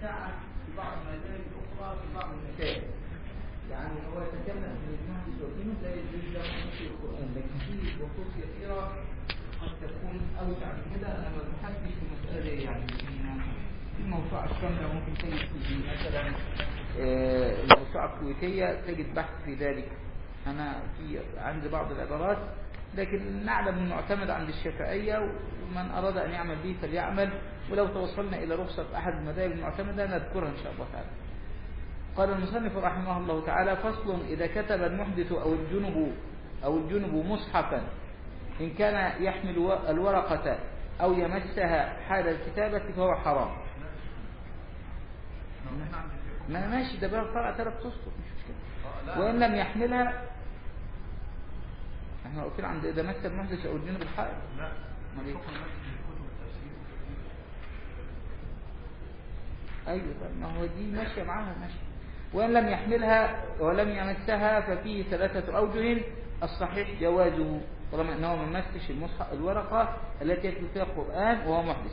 ساعة في بعض المذاهب الأخرى في بعض المسائل يعني هو يتكلم في المهدي والدين لا يجوز له نص القرآن لكن في نصوص كثيرة قد تكون أوسع من كده أنا ما بحبش في مسألة يعني في موسوعة الشاملة ممكن تجد في مثلا آه، الموسوعة الكويتية تجد بحث في ذلك أنا في عندي بعض العبارات لكن نعلم المعتمد عند الشافعية ومن أراد أن يعمل به فليعمل ولو توصلنا إلى رخصة أحد المذاهب المعتمدة نذكرها إن شاء الله تعالى قال المصنف رحمه الله تعالى فصل إذا كتب المحدث أو الجنب أو الجنب مصحفا إن كان يحمل الورقة أو يمسها حال الكتابة فهو حرام ما أنا ماشي ده بقى فرع ثلاث أسطر مش مشكلة وإن لم يحملها احنا واقفين عند إذا مس المحدث أو الجنب الحائط لا أمال إيه؟ حكم المسجد في كتب التفسير أيوة طب ما هو دي ماشية معاها ماشية وإن لم يحملها ولم يمسها ففيه ثلاثة أوجه الصحيح جوازه طالما أنه ما مسش المصحف الورقة التي يكتب فيها القرآن وهو محدث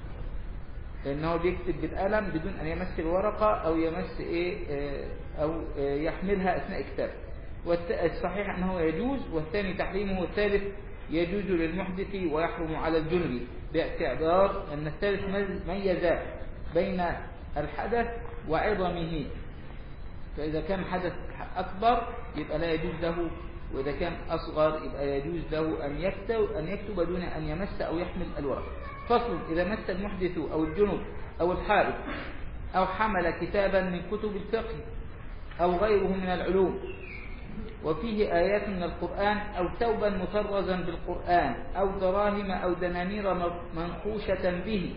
لأنه بيكتب بالقلم بدون أن يمس الورقة أو يمس إيه آه، أو آه، يحملها أثناء كتابه والصحيح أنه يجوز والثاني تحريمه والثالث يجوز للمحدث ويحرم على الجنب باعتبار أن الثالث مز- ميز بين الحدث وعظمه فإذا كان حدث أكبر يبقى لا يجوز له وإذا كان أصغر يبقى يجوز له أن يكتب أن يكتب دون أن يمس أو يحمل الورق فصل إذا مس المحدث أو الجنب أو الحائط أو حمل كتابا من كتب الفقه أو غيره من العلوم وفيه آيات من القرآن أو ثوبا مطرزا بالقرآن أو دراهم أو دنانير منقوشة به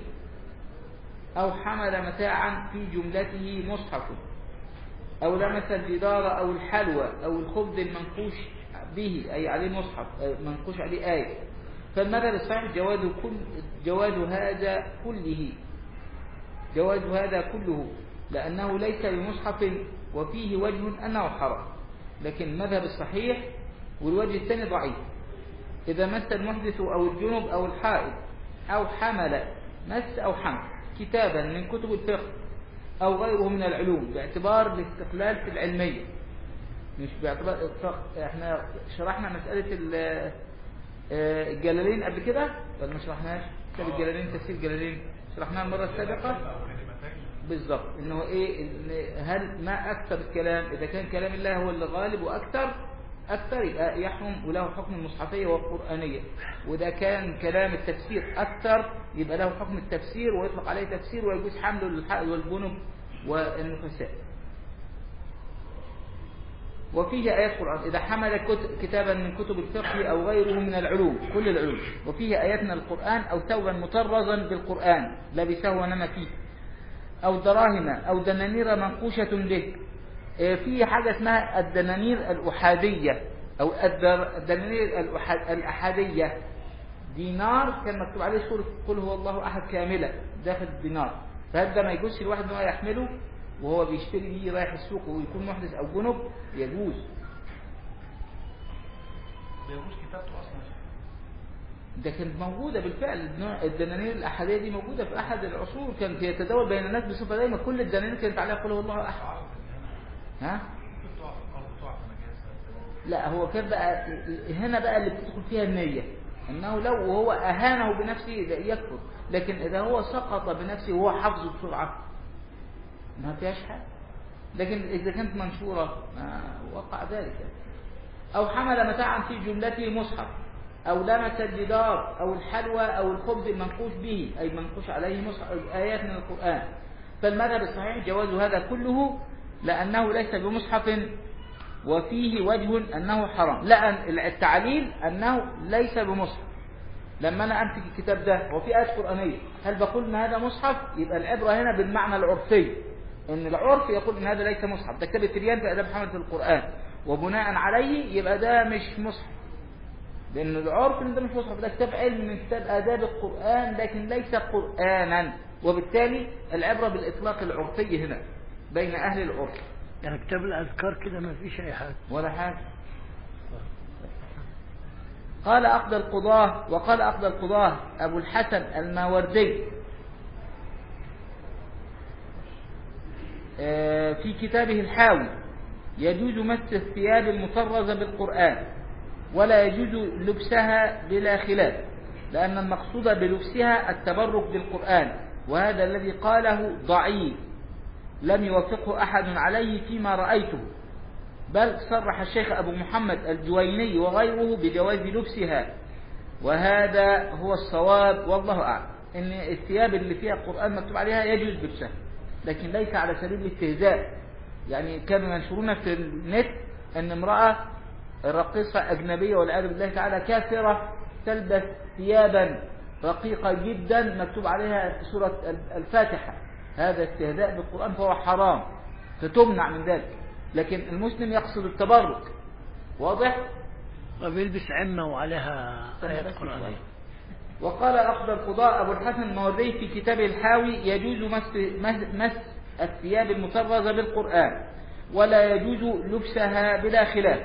أو حمل متاعا في جملته مصحف أو لمس الجدار أو الحلوى أو الخبز المنقوش به أي عليه مصحف أي منقوش عليه آية فالمذهب الصحيح جواز كل جواز هذا كله جواز هذا كله لأنه ليس بمصحف وفيه وجه أنه حرام لكن المذهب الصحيح والوجه الثاني ضعيف إذا مس المحدث أو الجنب أو الحائض أو حمل مس أو حمل كتابا من كتب الفقه أو غيره من العلوم باعتبار الاستقلال في العلمية مش باعتبار الفقه. احنا شرحنا مسألة ال- آه، الجلالين قبل كده ولا ما شرحناش كتاب الجلالين تفسير الجلالين شرحناها المرة السابقة بالظبط انه ايه إن هل ما اكثر الكلام اذا كان كلام الله هو اللي غالب واكثر اكثر يبقى يحرم وله حكم المصحفيه والقرانيه واذا كان كلام التفسير اكثر يبقى له حكم التفسير ويطلق عليه تفسير ويجوز حمله للحائض والجنب والنفساء وفيه آيات قرآن إذا حمل كت- كتابا من كتب الفقه أو غيره من العلوم كل العلوم وفيه آيات من القرآن أو ثوبا مطرزا بالقرآن لبسه ونام فيه أو دراهم أو دنانير منقوشة به آه، في حاجة اسمها الدنانير الأحادية أو الدر- الدنانير الأح- الأحادية دينار كان مكتوب عليه سورة قل هو الله أحد كاملة داخل الدينار فهل ده ما يجوزش الواحد ان هو يحمله وهو بيشتري بيه رايح السوق ويكون محدث أو جنب يجوز ما يجوز كتابته اصلا ده كانت موجودة بالفعل الدنا- الدنانير الأحادية دي موجودة في أحد العصور كانت يتداول بين الناس بصفة دايمة كل الدنانير كانت عليها قل هو الله أحد تعرف ان هنا ها ممكن تقع في الارض تقع في نجاسه لا هو كان بقى هنا بقى اللي بتدخل فيها النية انه لو هو اهانه بنفسه لا يكفر لكن اذا هو سقط بنفسه وهو حفظه بسرعة ما فيهاش حاجة لكن اذا كانت منشورة ما وقع ذلك او حمل متاعا في جملته مصحف او لمس الجدار او الحلوى او الخبز المنقوش به اي منقوش عليه مصحف ايات من القرآن فالمذهب الصحيح جواز هذا كله لانه ليس بمصحف وفيه وجه أنه حرام لا التعليل أنه ليس بمصحف لما أنا أمسك الكتاب ده وفي آيات قرآنية هل بقول إن هذا مصحف يبقى العبرة هنا بالمعنى العرفي إن العرف يقول إن هذا ليس مصحف ده كتاب التبيان في آداب حملة القرآن وبناء عليه يبقى ده مش مصحف لأن العرف إن ده مش مصحف ده كتاب علم من كتاب آداب القرآن لكن ليس قرآنا وبالتالي العبرة بالإطلاق العرفي هنا بين أهل العرف يعني كتاب الأذكار كده ما فيش أي حاجة ولا حاجة قال أقضى القضاة وقال أقضى القضاة أبو الحسن الماوردي آه، في كتابه الحاوي يجوز مس الثياب المطرزة بالقرآن ولا يجوز لبسها بلا خلاف لأن المقصود بلبسها التبرك بالقرآن وهذا الذي قاله ضعيف لم يوافقه أحد عليه فيما رأيته بل صرح الشيخ أبو محمد الجويني وغيره بجواز لبسها وهذا هو الصواب والله أعلم إن الثياب اللي فيها القرآن مكتوب عليها يجوز لبسها لكن ليس على سبيل الاستهزاء يعني كانوا ينشرون في النت أن امرأة راقصة أجنبية والعياذ بالله تعالى كافرة تلبس ثيابا رقيقة جدا مكتوب عليها سورة الفاتحة هذا استهزاء بالقرآن فهو حرام فتمنع من ذلك لكن المسلم يقصد التبرك واضح؟ وبيلبس عمة وعليها آيات قرآنية وقال أخذ القضاء أبو الحسن الموردي في كتابه الحاوي يجوز مس, مس, مس الثياب المطرزة بالقرآن ولا يجوز لبسها بلا خلاف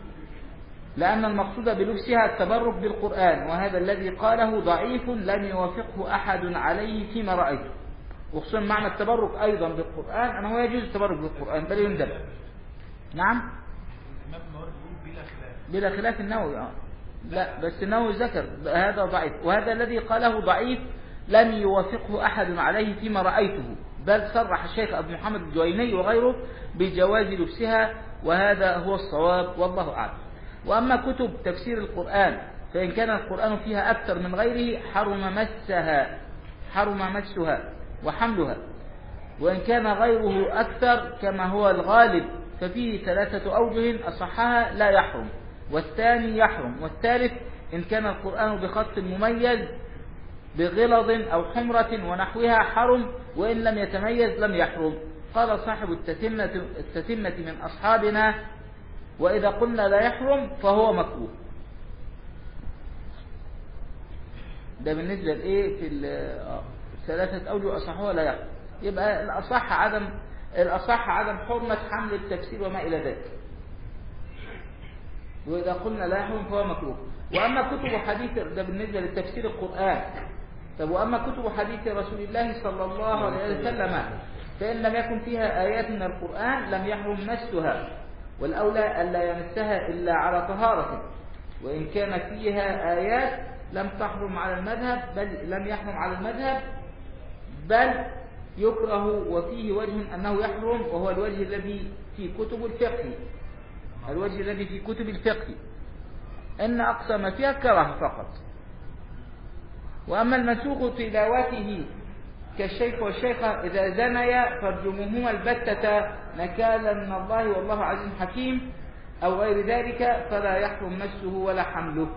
لأن المقصود بلبسها التبرك بالقرآن وهذا الذي قاله ضعيف لم يوافقه أحد عليه فيما رأيته وخصوصا معنى التبرك أيضا بالقرآن أنه يجوز التبرك بالقرآن بل يندب نعم الإمام النووي بيقول بلا خلاف بلا خلاف النووي اه لا بس النووي ذكر هذا ضعيف وهذا الذي قاله ضعيف لم يوافقه أحد عليه فيما رأيته بل صرح الشيخ أبو محمد الجويني وغيره بجواز لبسها وهذا هو الصواب والله أعلم وأما كتب تفسير القرآن فإن كان القرآن فيها أكثر من غيره حرم مسها حرم مسها وحملها وإن كان غيره أكثر كما هو الغالب ففيه ثلاثة أوجه أصحها لا يحرم والثاني يحرم والثالث إن كان القرآن بخط مميز بغلظ أو حمرة ونحوها حرم وإن لم يتميز لم يحرم قال صاحب التتمة, التتمة من أصحابنا وإذا قلنا لا يحرم فهو مكروه ده بالنسبة لإيه في ال- آه، ثلاثة أوجه أصحها لا يحرم يبقى الأصح عدم الأصح عدم حرمة حمل التفسير وما إلى ذلك وإذا قلنا لا يحرم فهو مكروه وأما كتب حديث ده بالنسبة للتفسير القرآن طب وأما كتب حديث رسول الله صلى الله عليه وسلم فإن لم يكن فيها آيات من القرآن لم يحرم مسها والأولى ألا يمسها إلا على طهارة وإن كان فيها آيات لم تحرم على المذهب بل لم يحرم على المذهب بل يكره وفيه وجه أنه يحرم وهو الوجه الذي في كتب الفقه الوجه الذي في كتب الفقه إن أقصى ما فيها كره فقط وأما المنسوخ تلاوته كالشيخ والشيخة إذا زنيا فارجموهما البتة نكالا من الله والله عزيز حكيم أو غير ذلك فلا يحرم مسه ولا حمله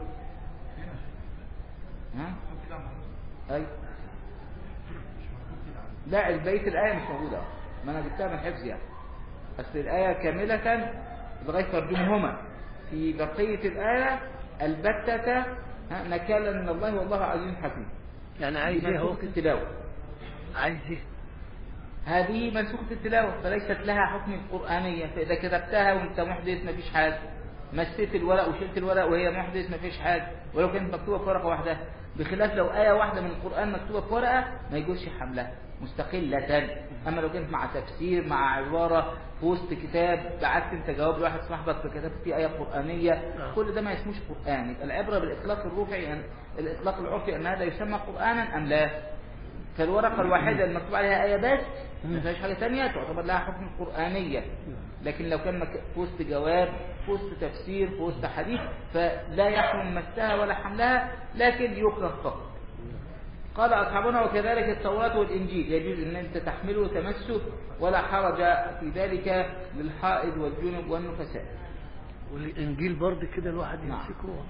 ها؟ مكتوب كده عم حضرتك أي مش مكتوب كده عندي لا البيت الآية مش موجودة ما أنا جبتها من حفظ يعني أصل الآية كاملة لغاية ترجمهما في بقية الآية البتة ها، نكالا من الله والله عزيز حكيم يعني عايز ايه هو منسوخة التلاوة عايز ايه هذه منسوخة التلاوة فليست لها حكم القرآنية فإذا كتبتها وأنت محدث مفيش حاجة مسيت الورق وشلت الورق وهي محدث مفيش حاجة ولو كانت مكتوبة في ورقة واحدة بخلاف لو آية واحدة من القرآن مكتوبة في ورقة ما يجوزش حملها مستقلة أما لو كانت مع تفسير مع عبارة في وسط كتاب بعت أنت جواب لواحد صاحبك فكتبت فيه آية قرآنية كل ده ما يسموش قرآن يبقى العبرة بالإطلاق الروحي أن الإطلاق العرفي أن هذا يسمى قرآنا أم لا فالورقة الواحدة المكتوب عليها آية بس ما فيهاش حاجة تانية تعتبر لها حكم قرآنية لكن لو كان مك- في وسط جواب في وسط تفسير في وسط حديث فلا يحرم مسها ولا حملها لكن يكره فقط قال أصحابنا وكذلك التوراة والإنجيل يجوز أن أنت تحمله وتمسه ولا حرج في ذلك للحائض والجنب والنفساء والانجيل برضه كده الواحد نعم. يمسكه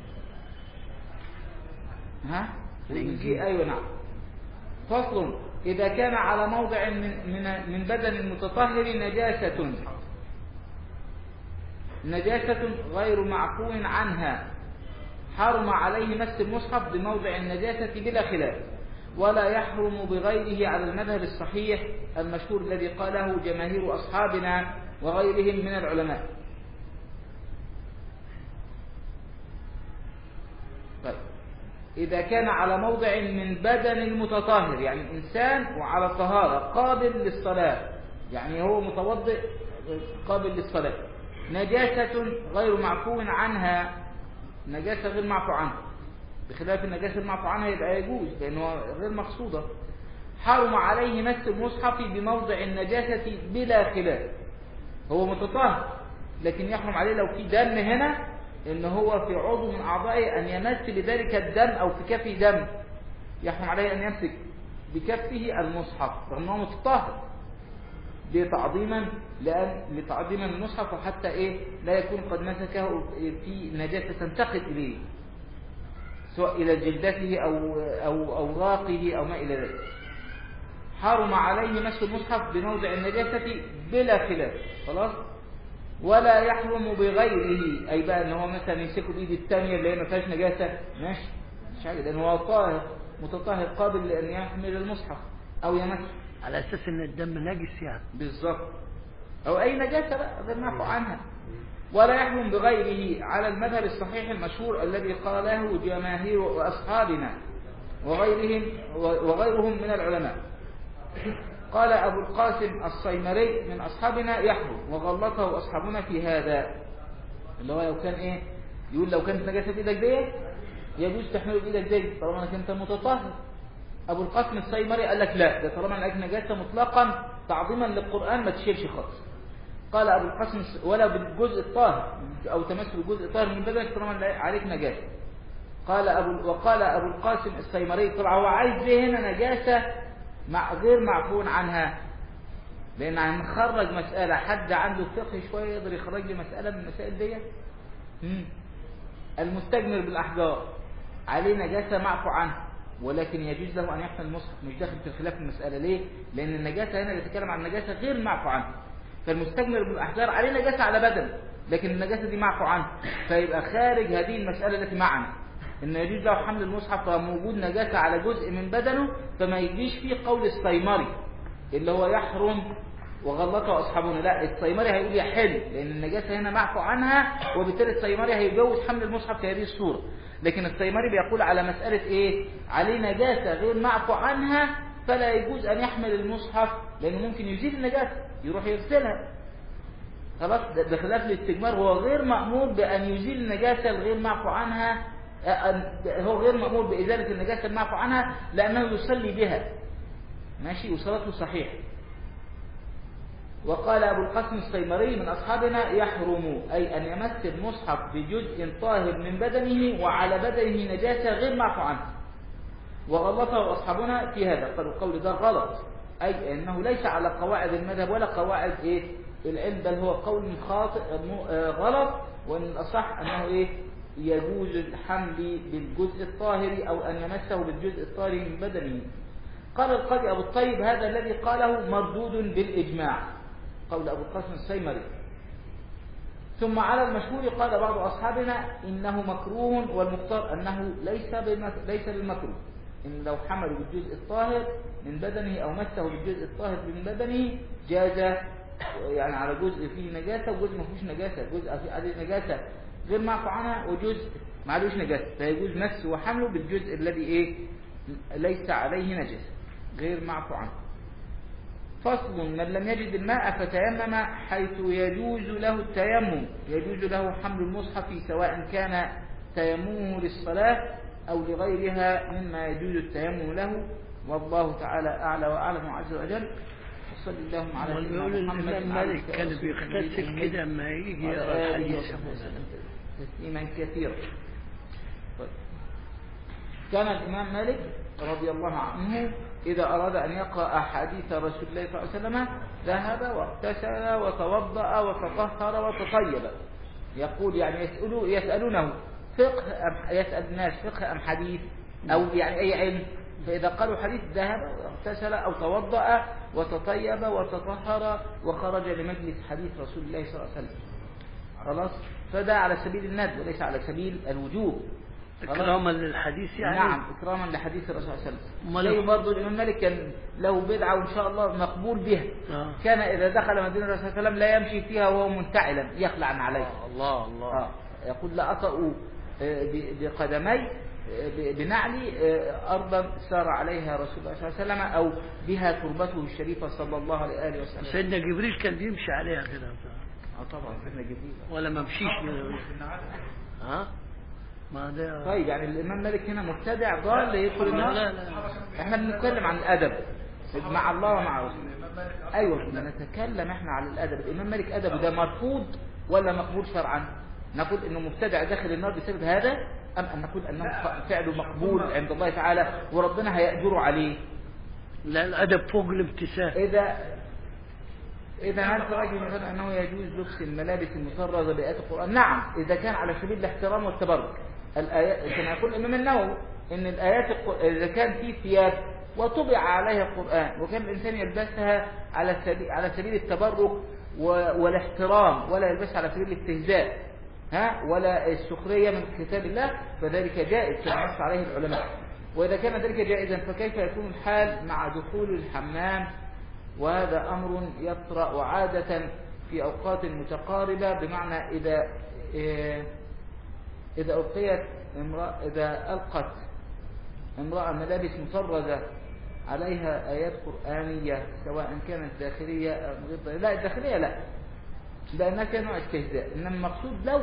ها الإنجيل. الإنجيل أيوة نعم فصل إذا كان على موضع من من من بدن المتطهر نجاسة نجاسة غير معفو عنها حرم عليه مس المصحف بموضع النجاسة بلا خلاف ولا يحرم بغيره على المذهب الصحيح المشهور الذي قاله جماهير أصحابنا وغيرهم من العلماء طيب إذا كان على موضع من بدن المتطهر يعني إنسان وعلى طهارة قابل للصلاة يعني هو متوضئ قابل للصلاة نجاسة غير معفو عنها نجاسة غير معفو عنها بخلاف النجاسة المعفو عنها يبقى يجوز لأنه غير مقصودة حرم عليه مس المصحف بموضع النجاسة بلا خلاف هو متطهر لكن يحرم عليه لو في دم هنا ان هو في عضو من اعضائه ان يمس بذلك الدم او في كفه دم يحرم عليه ان يمسك بكفه المصحف رغم انه متطهر لتعظيما لأن لتعظيما المصحف وحتى ايه لا يكون قد مسكه في نجاسة تنتقل اليه سواء الى جلدته او او اوراقه او ما الى ذلك حرم عليه مس المصحف بموضع النجاسة بلا خلاف خلاص ولا يحرم بغيره اي بقى ان هو مثلا يمسكه بايد الثانيه اللي هي ما فيهاش نجاسه ماشي مش حاجه لان هو طاهر متطهر قابل لان يحمل المصحف او يمس على اساس ان الدم نجس يعني بالظبط او اي نجاسه بقى غير معفو عنها ولا يحرم بغيره على المذهب الصحيح المشهور الذي قاله جماهير اصحابنا وغيرهم وغيرهم من العلماء قال أبو القاسم الصيمري من أصحابنا يحرم وغلطه أصحابنا في هذا اللي هو لو كان إيه يقول لو كانت نجاسة في إيدك دي يجوز تحمله بإيدك دي طالما أنك أنت متطهر أبو القاسم الصيمري قال لك لا ده طالما أنك نجاسة مطلقا تعظيما للقرآن ما تشيلش خالص قال أبو القاسم ولا بالجزء الطاهر أو تمس بالجزء الطاهر من بدنك طالما عليك نجاسة قال أبو وقال أبو القاسم الصيمري طبعا هو عايز ليه هنا نجاسة مع غير معفون عنها لان هنخرج مسألة حد عنده فقه شوية يقدر يخرج لي مسألة من المسائل دي مم. المستجمر بالأحجار عليه نجاسة معفو عنها ولكن يجوز له أن يحمل المصحف مش داخل في الخلاف المسألة ليه؟ لأن النجاسة هنا بيتكلم عن نجاسة غير معفو عنها فالمستجمر بالأحجار عليه نجاسة على بدن لكن النجاسة دي معفو عنها فيبقى خارج هذه المسألة التي معنا ان يجوز له حمل المصحف طالما موجود نجاسة على جزء من بدنه فما يجيش فيه قول الصيمري اللي هو يحرم وغلطه اصحابنا لا الصيمري هيقول يحل لان النجاسة هنا معفو عنها وبالتالي الصيمري هيجوز حمل المصحف في هذه الصورة لكن الصيمري بيقول على مسألة ايه عليه نجاسة غير معفو عنها فلا يجوز ان يحمل المصحف لانه ممكن يزيل النجاسة يروح يغسلها خلاص بخلاف الاستجمار هو غير مأمور بأن يزيل النجاسة الغير معفو عنها هو غير مأمور بإزالة النجاسة المعفو عنها لأنه يصلي بها ماشي وصلاته صحيح وقال أبو القاسم الصيمري من أصحابنا يحرم أي أن يمس المصحف بجزء طاهر من بدنه وعلى بدنه نجاسة غير معفو عنها وغلطه أصحابنا في هذا قالوا القول ده غلط أي أنه ليس على قواعد المذهب ولا قواعد إيه العلم بل هو قول خاطئ غلط وأن الأصح أنه إيه يجوز الحمل بالجزء الطاهر أو أن يمسه بالجزء الطاهر من بدنه قال القاضي أبو الطيب هذا الذي قاله مردود بالإجماع قول أبو القاسم السيمري ثم على المشهور قال بعض أصحابنا إنه مكروه والمختار أنه ليس ليس بالمكروه إن لو حملوا بالجزء الطاهر من بدنه أو مسه بالجزء الطاهر من بدنه جاز يعني على جزء فيه نجاسة وجزء ما فيهوش نجاسة جزء فيه عليه نجاسة غير معفو عنها وجزء ما عليهوش نجاسة فيجوز مسه وحمله بالجزء الذي ايه ليس عليه نجاسة غير معفو عنه فصل من لم يجد الماء فتيمم حيث يجوز له التيمم يجوز له حمل المصحف سواء كان تيممه للصلاة أو لغيرها مما يجوز التيمم له والله تعالى أعلى وأعلم عز وجل وصل اللهم على والبيقول سيدنا محمد الإمام وعلى مالك آله كان وصحبه بيغتسل أجمعين. كده اما يجي وعلى يقرا آله الحديث وصحبه وسلم تسليما كثيرا طيب. كان الإمام مالك رضي الله عنه إذا أراد أن يقرأ أحاديث رسول الله صلى الله عليه وسلم ذهب واغتسل وتوضأ وتطهر وتطيب يقول يعني يسألوا يسألونه فقه أم يسأل الناس فقه أم حديث أو يعني أي علم فإذا قالوا حديث ذهب واغتسل أو توضأ وتطيب وتطهر وخرج لمجلس حديث رسول الله صلى الله عليه وسلم خلاص فده على سبيل الندب وليس على سبيل الوجوب خلاص؟ إكراما للحديث يعني نعم إكراما لحديث الرسول صلى الله عليه وسلم أمال زي لو- برضه الإمام مالك كان له بدعة وإن شاء الله مقبول بها آه. كان إذا دخل مدينة الرسول صلى الله عليه وسلم لا يمشي فيها وهو منتعلا يخلع عليه الله الله آه. يقول لا أطأ آه، ب- بقدمي ب- بنعلي آه، أرضا سار عليها رسول الله صلى الله عليه وسلم أو بها تربته الشريفة صلى الله عليه وآله وسلم سيدنا جبريل كان بيمشي عليها كده اه طبعا سيدنا جبريل ولا ما مشيش ها ما ده طيب يعني الإمام مالك هنا مبتدع ضال يدخل النار لا لا احنا بنتكلم عن الأدب مع الله ومع رسوله أيوة كنا نتكلم احنا عن الأدب الإمام مالك أدبه ده مرفوض ولا مقبول شرعا نقول إنه مبتدع داخل النار بسبب هذا أم أن نقول أنه فعله مقبول عند الله تعالى وربنا هيأجره عليه لا الادب فوق الامتثال إذا إذا هل رجل يقول أنه يجوز لبس الملابس المطرزة بآيات القرآن؟ نعم إذا كان على سبيل الاحترام والتبرك. الآيات كما يقول الإمام النووي إن الآيات الق- إذا كان في ثياب وطبع عليها القرآن وكان الإنسان يلبسها على سبيل على سبيل التبرك و- والاحترام ولا يلبسها على سبيل الاستهزاء ها ولا السخرية من كتاب الله فذلك جائز كما نص عليه العلماء. وإذا كان ذلك جائزا فكيف يكون الحال مع دخول الحمام وهذا أمر يطرأ عادة في أوقات متقاربة بمعنى إذا إيه، إذا ألقيت امرأة إذا ألقت امرأة ملابس مطرزة عليها آيات قرآنية سواء كانت داخلية أو غير داخلية لا الداخلية لا لأنها كان نوع استهزاء إنما المقصود لو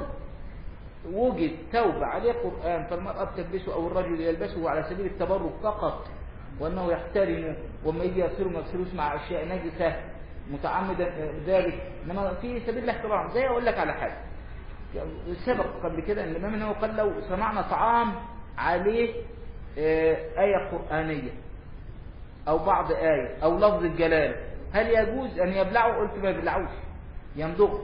وجد توبة عليه قرآن فالمرأة بتلبسه أو الرجل يلبسه على سبيل التبرك فقط وأنه يحترمه وما يجي يغسله ما يغسلوش مع أشياء نجسة متعمدا ذلك إنما في سبيل الاحترام زي أقول لك على حاجة سبق قبل كده ان الامام النووي قال لو صنعنا طعام عليه آه، آية قرآنية أو بعض آية أو لفظ الجلالة هل يجوز أن يبلعه؟ قلت ما يبلعوش يمضغه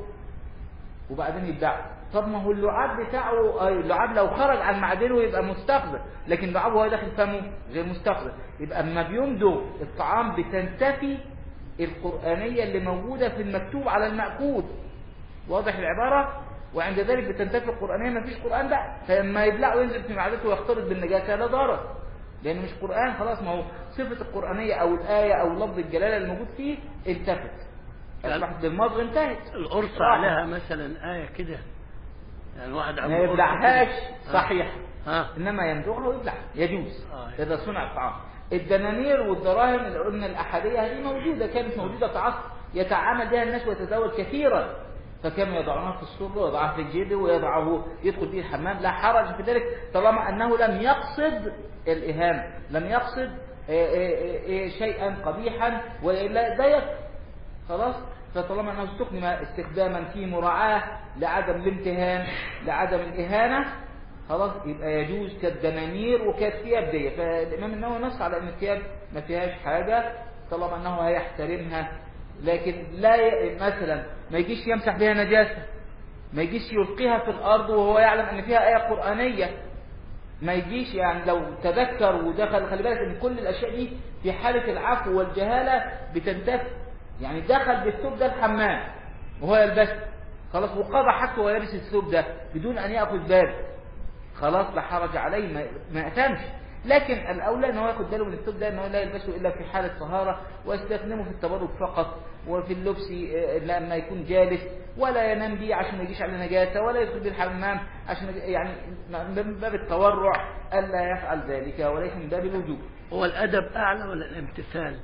وبعدين يبلعه طب ما هو اللعاب بتاعه آه، اللعاب لو خرج عن معدنه يبقى مستقذر لكن لعابه وهو داخل فمه غير مستقذر يبقى اما بيمضغ الطعام بتنتفي القرآنية اللي موجودة في المكتوب على المأكول واضح العبارة وعند ذلك بتنتفي القرآنية ما فيش قرآن بقى فلما يبلع وينزل في معدته ويختلط بالنجاسة ده ضرر لأنه مش قرآن خلاص ما هو صفة القرآنية أو الآية أو لفظ الجلالة الموجود فيه انتفت أصبحت بالمضغ انتهت القرصة راحت. عليها مثلا آية كده يعني واحد ما عنده قرصة يبلعهاش كده. صحيح ها إنما يمضغها ويبلع يجوز آه. إذا صنع الطعام الدنانير والدراهم اللي قلنا الأحادية هذه موجودة كانت موجودة في عصر يتعامل بها الناس ويتزوج كثيرا فكانوا يضعونها في السر ويضعها في الجيب ويضعه يدخل به الحمام لا حرج في ذلك طالما أنه لم يقصد الإهانة لم يقصد آه، آه، آه، شيئا قبيحا وإلا ده يكفي خلاص فطالما أنه استخدم استخداما في مراعاة لعدم الامتهان لعدم الإهانة خلاص يبقى يجوز كالدنانير وكالثياب دي فالإمام النووي نص على أن الثياب ما فيهاش حاجة طالما أنه هيحترمها لكن لا ي... مثلا ما يجيش يمسح بها نجاسة ما يجيش يلقيها في الأرض وهو يعلم أن فيها آية قرآنية ما يجيش يعني لو تذكر ودخل خلي بالك ان كل الاشياء دي في حاله العفو والجهاله بتنتفي يعني دخل بالثوب ده الحمام وهو يلبسه خلاص وقضى حاجته وهو لابس الثوب ده بدون ان ياخذ باله خلاص لا حرج عليه ما, ما اثمش لكن الاولى ان هو ياخد باله من الثوب ده ان هو لا يلبسه الا في حاله طهاره ويستخدمه في التبرك فقط وفي اللبس آه، لما يكون جالس ولا ينام بيه عشان ما يجيش عليه نجاسه ولا يدخل بيه الحمام عشان يعني من باب التورع الا يفعل ذلك وليس من باب الوجوب هو الأدب أعلى ولا الامتثال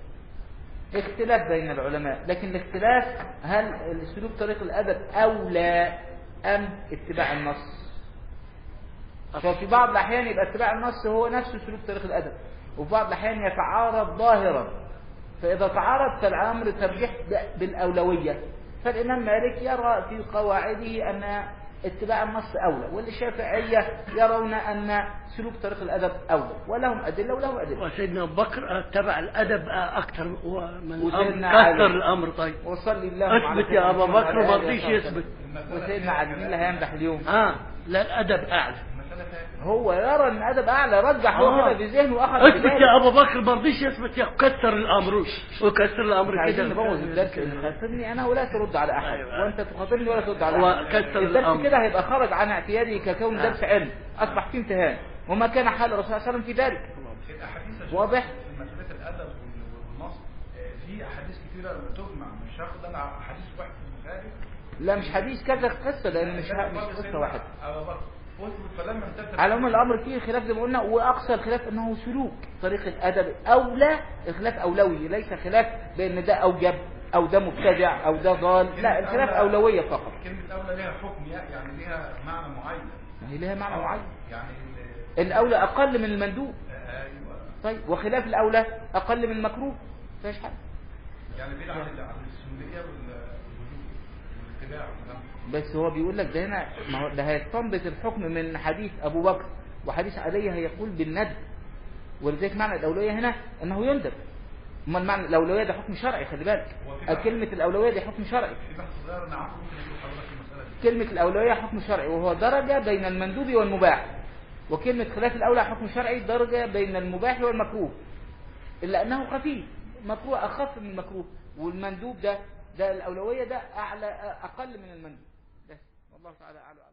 اختلاف بين العلماء لكن الاختلاف هل سلوك طريق الادب اولى ام اتباع النص ففي بعض الأحيان يبقى اتباع النص هو نفسه سلوك طريق الأدب وفي بعض الأحيان يتعارض ظاهرا فإذا تعارض فالأمر ترجيح ب- بالأولوية فالإمام مالك يرى في قواعده أن اتباع النص أولى والشافعية يرون أن سلوك طريق الأدب أولى ولهم أدلة ولهم أدلة وسيدنا أبو بكر اتبع الأدب أكثر من وسيدنا الأمر علي. كثر الأمر طيب وصلي الله على اثبت يا أبا سيدنا بكر محمد ما وعلى رضيش آله وصحبه. يثبت وسيدنا علي مين اللي هيمدح اليوم ها لا الأدب أعلى المسألة فيها هو يرى ان ادب اعلى رجح هو آه. كده في ذهنه واخذ اثبت بذلك. يا أبو بكر ما رضيش يثبت يا كثر الأمر وكثر الأمر مش عايزين كده نبوظ الدرس خاطبني انا ولا ترد على احد أيوة. وانت تخاطبني ولا ترد على هو احد كسر الدرس الأمر. كده هيبقى خرج عن اعتيادي ككون آه. درس علم اصبح فيه امتهان وما كان حال الرسول صلى الله عليه وسلم في ذلك الاحاديث يا شيخ واضح؟ في مسألة الأدب وال- والنص آه، في أحاديث كتيرة تجمع مش هاخد أنا حديث واحد في البخاري لا مش حديث كذا قصه لان مش ه- مش قصه واحده أبو بكر واثبت فلما انتهت على عموم الامر فيه خلاف زي ما قلنا واقصى الخلاف انه سلوك طريق الادب اولى الخلاف اولوي ليس خلاف بان ده اوجب او ده مبتدع او ده ضال لا الخلاف أولى- اولويه فقط كلمة أولى ليها حكم يعني ليها معنى معين ما هي لها معنى معين يعني ال- الاولى اقل من المندوب ايوه طيب وخلاف الاولى اقل من المكروه فيش حاجه يعني بعيد عن ال- عن السنية وال- والوجوب والاتباع والكلام ده. بس هو بيقول لك ده هنا ما هو ده هيستنبط الحكم من حديث ابو بكر وحديث علي هيقول بالندب ولذلك معنى الاولويه هنا انه يندب امال معنى الاولويه ده حكم شرعي خلي بالك كلمه الاولويه دي حكم شرعي في بحث صغير انا عارفه ممكن اجيب حضرتك المسألة دي كلمه الاولويه حكم شرعي وهو درجه بين المندوب والمباح وكلمه خلاف الاولى حكم شرعي درجه بين المباح والمكروه الا انه خفيف مكروه اخف من المكروه والمندوب ده ده الاولويه ده اعلى اقل من المندوب بس والله تعالى اعلم